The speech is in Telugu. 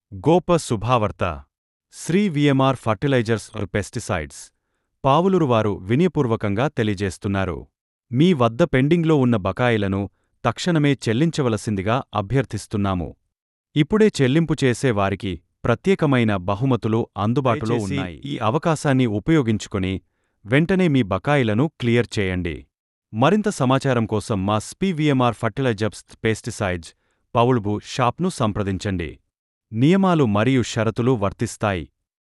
గోప శుభావర్త Sri VMR fertilisers or pesticides Pavuluru వారు వినయపూర్వకంగా తెలియజేస్తున్నారు మీ వద్ద పెండింగ్లో ఉన్న బకాయిలను తక్షణమే చెల్లించవలసిందిగా అభ్యర్థిస్తున్నాము ఇప్పుడే చెల్లింపు చేసే వారికి ప్రత్యేకమైన బహుమతులు అందుబాటులో దయచేసి ఉన్నాయి ఈ అవకాశాన్ని ఉపయోగించుకొని వెంటనే మీ బకాయిలను క్లియర్ చేయండి మరింత సమాచారం కోసం మా స్పీవీఎంఆర్ ఫర్టిలైజర్స్ పెస్టిసైడ్స్ పౌల్బు షాప్ను సంప్రదించండి నియమాలు మరియు షరతులు వర్తిస్తాయి